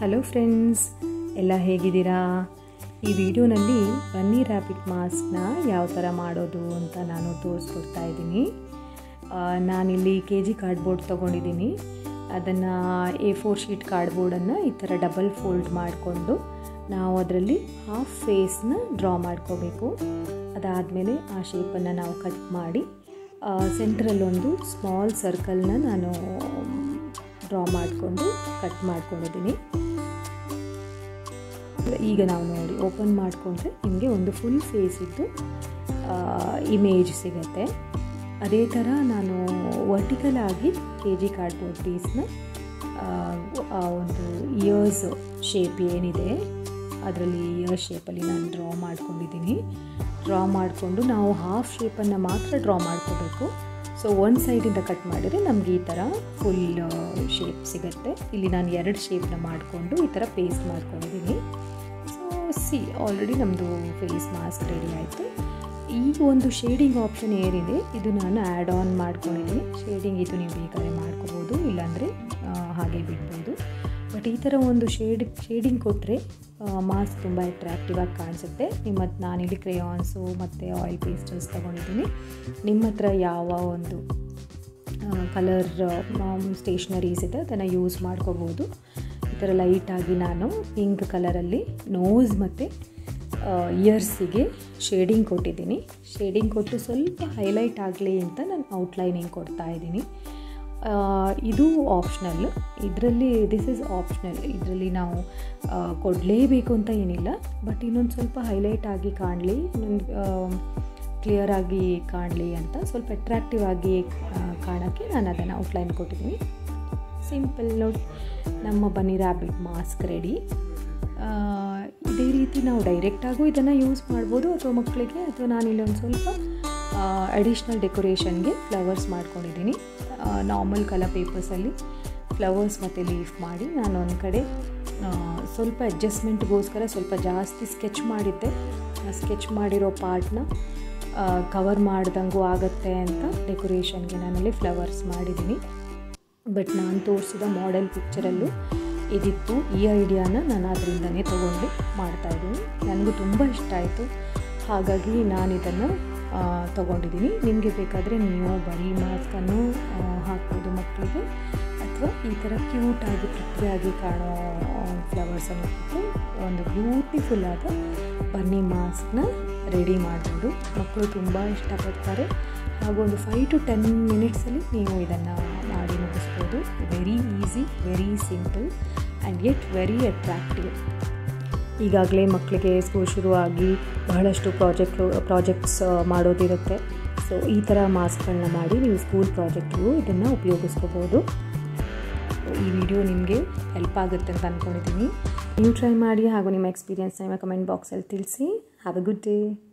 hello friends ಎಲ್ಲ ಹೇಗಿದ್ದೀರಾ ಈ ವಿಡಿಯೋನಲ್ಲಿ ಬನ್ನಿ ರ್ಯಾಪಿಡ್ ಮಾಸ್ಕ್ನ ಯಾವ ಥರ ಮಾಡೋದು ಅಂತ ನಾನು ತೋರಿಸ್ಕೊಡ್ತಾ ಇದ್ದೀನಿ ನಾನಿಲ್ಲಿ ಕೆ ಜಿ ಕಾರ್ಡ್ಬೋರ್ಡ್ ತೊಗೊಂಡಿದ್ದೀನಿ ಅದನ್ನು ಎ ಫೋರ್ ಶೀಟ್ ಕಾರ್ಡ್ಬೋರ್ಡನ್ನು ಈ ಥರ ಡಬಲ್ ಫೋಲ್ಡ್ ಮಾಡಿಕೊಂಡು ನಾವು ಅದರಲ್ಲಿ ಹಾಫ್ ಫೇಸ್ನ ಡ್ರಾ ಮಾಡ್ಕೋಬೇಕು ಅದಾದಮೇಲೆ ಆ ಶೇಪನ್ನು ನಾವು ಕಟ್ ಮಾಡಿ ಸೆಂಟ್ರಲ್ಲೊಂದು ಸ್ಮಾಲ್ ಸರ್ಕಲ್ನ ನಾನು ಡ್ರಾ ಮಾಡಿಕೊಂಡು ಕಟ್ ಮಾಡ್ಕೊಂಡಿದ್ದೀನಿ ಈಗ ನಾವು ನೋಡಿ ಓಪನ್ ಮಾಡಿಕೊಂಡ್ರೆ ನಿಮಗೆ ಒಂದು ಫುಲ್ ಫೇಸ್ ಇದ್ದು ಇಮೇಜ್ ಸಿಗುತ್ತೆ ಅದೇ ಥರ ನಾನು ವರ್ಟಿಕಲ್ ಆಗಿ ಕೆ ಜಿ ಕಾರ್ಡ್ಬೋರ್ಡ್ ಪೀಸ್ನ ಆ ಒಂದು ಇಯರ್ಸ್ ಶೇಪ್ ಏನಿದೆ ಅದರಲ್ಲಿ ಇಯರ್ ಶೇಪಲ್ಲಿ ನಾನು ಡ್ರಾ ಮಾಡ್ಕೊಂಡಿದ್ದೀನಿ ಡ್ರಾ ಮಾಡಿಕೊಂಡು ನಾವು ಹಾಫ್ ಶೇಪನ್ನು ಮಾತ್ರ ಡ್ರಾ ಮಾಡ್ಕೋಬೇಕು ಸೊ ಒಂದು ಸೈಡಿಂದ ಕಟ್ ಮಾಡಿದರೆ ನಮಗೆ ಈ ಥರ ಫುಲ್ ಶೇಪ್ ಸಿಗುತ್ತೆ ಇಲ್ಲಿ ನಾನು ಎರಡು ಶೇಪ್ನ ಮಾಡಿಕೊಂಡು ಈ ಥರ ಪೇಸ್ಟ್ ಮಾಡ್ಕೊಂಡಿದ್ದೀನಿ ಸೊ ಸಿ ಆಲ್ರೆಡಿ ನಮ್ಮದು ಫೇಸ್ ಮಾಸ್ಕ್ ರೆಡಿ ಆಯಿತು ಈ ಒಂದು ಶೇಡಿಂಗ್ ಆಪ್ಷನ್ ಏನಿದೆ ಇದು ನಾನು ಆ್ಯಡ್ ಆನ್ ಮಾಡ್ಕೊಂಡಿದ್ದೀನಿ ಶೇಡಿಂಗ್ ಇದು ನೀವು ಬೇಕಾದ್ರೆ ಮಾಡ್ಕೋಬೋದು ಇಲ್ಲಾಂದರೆ ಹಾಗೆ ಬಿಡ್ಬೋದು ಬಟ್ ಈ ಥರ ಒಂದು ಶೇಡ್ ಶೇಡಿಂಗ್ ಕೊಟ್ಟರೆ ಮಾಸ್ಕ್ ತುಂಬ ಅಟ್ರಾಕ್ಟಿವ್ ಆಗಿ ಕಾಣಿಸುತ್ತೆ ನಿಮ್ಮ ಹತ್ರ ನಾನಿಲ್ಲಿ ಕ್ರೇಯಾನ್ಸು ಮತ್ತು ಆಯಿಲ್ ಪೇಸ್ಟಲ್ಸ್ ತೊಗೊಂಡಿದ್ದೀನಿ ನಿಮ್ಮ ಹತ್ರ ಯಾವ ಒಂದು ಕಲರ್ ಸ್ಟೇಷ್ನರೀಸ್ ಇದೆ ಅದನ್ನು ಯೂಸ್ ಮಾಡ್ಕೋಬೋದು ಈ ಥರ ಲೈಟಾಗಿ ನಾನು ಪಿಂಕ್ ಕಲರಲ್ಲಿ ನೋಸ್ ಮತ್ತು ಇಯರ್ಸಿಗೆ ಶೇಡಿಂಗ್ ಕೊಟ್ಟಿದ್ದೀನಿ ಶೇಡಿಂಗ್ ಕೊಟ್ಟು ಸ್ವಲ್ಪ ಹೈಲೈಟ್ ಆಗಲಿ ಅಂತ ನಾನು ಔಟ್ಲೈನಿಂಗ್ ಕೊಡ್ತಾ ಇದ್ದೀನಿ ಇದು ಆಪ್ಷನಲ್ ಇದರಲ್ಲಿ ದಿಸ್ ಇಸ್ ಆಪ್ಷನಲ್ ಇದರಲ್ಲಿ ನಾವು ಕೊಡಲೇಬೇಕು ಅಂತ ಏನಿಲ್ಲ ಬಟ್ ಇನ್ನೊಂದು ಸ್ವಲ್ಪ ಹೈಲೈಟ್ ಆಗಿ ಕಾಣಲಿ ಇನ್ನೊಂದು ಕ್ಲಿಯರ್ ಆಗಿ ಕಾಣಲಿ ಅಂತ ಸ್ವಲ್ಪ ಅಟ್ರಾಕ್ಟಿವ್ ಆಗಿ ಕಾಣೋಕ್ಕೆ ನಾನು ಅದನ್ನು ಔಟ್ಲೈನ್ ಕೊಟ್ಟಿದ್ದೀನಿ ಸಿಂಪಲ್ ನೋಡಿ ನಮ್ಮ ಬನ್ನಿ ರ್ಯಾಬಿಟ್ ಮಾಸ್ಕ್ ರೆಡಿ ಇದೇ ರೀತಿ ನಾವು ಡೈರೆಕ್ಟಾಗೂ ಇದನ್ನು ಯೂಸ್ ಮಾಡ್ಬೋದು ಅಥವಾ ಮಕ್ಕಳಿಗೆ ಅಥವಾ ನಾನಿಲ್ಲಿ ಒಂದು ಸ್ವಲ್ಪ ಅಡಿಷ್ನಲ್ ಡೆಕೋರೇಷನ್ಗೆ ಫ್ಲವರ್ಸ್ ಮಾಡ್ಕೊಂಡಿದ್ದೀನಿ ನಾರ್ಮಲ್ ಕಲರ್ ಪೇಪರ್ಸಲ್ಲಿ ಫ್ಲವರ್ಸ್ ಮತ್ತು ಲೀಫ್ ಮಾಡಿ ನಾನು ಒಂದು ಕಡೆ ಸ್ವಲ್ಪ ಅಡ್ಜಸ್ಟ್ಮೆಂಟ್ಗೋಸ್ಕರ ಸ್ವಲ್ಪ ಜಾಸ್ತಿ ಸ್ಕೆಚ್ ಮಾಡಿದ್ದೆ ಸ್ಕೆಚ್ ಮಾಡಿರೋ ಪಾರ್ಟ್ನ ಕವರ್ ಮಾಡ್ದಂಗೂ ಆಗುತ್ತೆ ಅಂತ ಡೆಕೋರೇಷನ್ಗೆ ನಾನಲ್ಲಿ ಫ್ಲವರ್ಸ್ ಮಾಡಿದ್ದೀನಿ ಬಟ್ ನಾನು ತೋರಿಸಿದ ಮಾಡೆಲ್ ಪಿಕ್ಚರಲ್ಲೂ ಇದಿತ್ತು ಈ ಐಡಿಯಾನ ನಾನು ಅದರಿಂದನೇ ತೊಗೊಂಡು ಮಾಡ್ತಾಯಿದ್ದೀನಿ ನನಗೂ ತುಂಬ ಇಷ್ಟ ಆಯಿತು ಹಾಗಾಗಿ ನಾನು ಇದನ್ನು ತೊಗೊಂಡಿದ್ದೀನಿ ನಿಮಗೆ ಬೇಕಾದರೆ ನೀವು ಬರೀ ಮಾಸ್ಕನ್ನು ಹಾಕ್ಬೋದು ಮಕ್ಕಳಿಗೆ ಅಥವಾ ಈ ಥರ ಕ್ಯೂಟಾಗಿ ಪ್ರಿಟಿಯಾಗಿ ಕಾಣೋ ಫ್ಲವರ್ಸನ್ನು ಕೊಟ್ಟು ಒಂದು ಬ್ಯೂಟಿಫುಲ್ ಆದ ಬನ್ನಿ ಮಾಸ್ಕ್ನ ರೆಡಿ ಮಾಡ್ಬೋದು ಮಕ್ಕಳು ತುಂಬ ಇಷ್ಟಪಡ್ತಾರೆ ಹಾಗೂ ಒಂದು ಫೈವ್ ಟು ಟೆನ್ ಮಿನಿಟ್ಸಲ್ಲಿ ನೀವು ಇದನ್ನು ಮಾಡಿ ಮುಗಿಸ್ಬೋದು very easy very simple and yet very attractive ಈಗಾಗಲೇ ಮಕ್ಕಳಿಗೆ ಸ್ಕೂಲ್ ಶುರುವಾಗಿ ಬಹಳಷ್ಟು ಪ್ರಾಜೆಕ್ಟ್ ಪ್ರಾಜೆಕ್ಟ್ಸ್ ಮಾಡೋದಿರುತ್ತೆ ಸೊ ಈ ಥರ ಮಾಸ್ಕ್ಗಳನ್ನ ಮಾಡಿ ನೀವು ಸ್ಕೂಲ್ ಪ್ರಾಜೆಕ್ಟ್ಗೂ ಇದನ್ನು ಉಪಯೋಗಿಸ್ಕೋಬೋದು ಈ ವಿಡಿಯೋ ನಿಮಗೆ ಹೆಲ್ಪ್ ಆಗುತ್ತೆ ಅಂತ ಅಂದ್ಕೊಂಡಿದ್ದೀನಿ ನೀವು ಟ್ರೈ ಮಾಡಿ ಹಾಗೂ ನಿಮ್ಮ ಎಕ್ಸ್ಪೀರಿಯನ್ಸ್ನ ನಿಮ್ಮ ಕಮೆಂಟ್ ಬಾಕ್ಸಲ್ಲಿ ತಿಳಿಸಿ ಹ್ಯಾವ್ ಅ ಗುಡ್ ಡೇ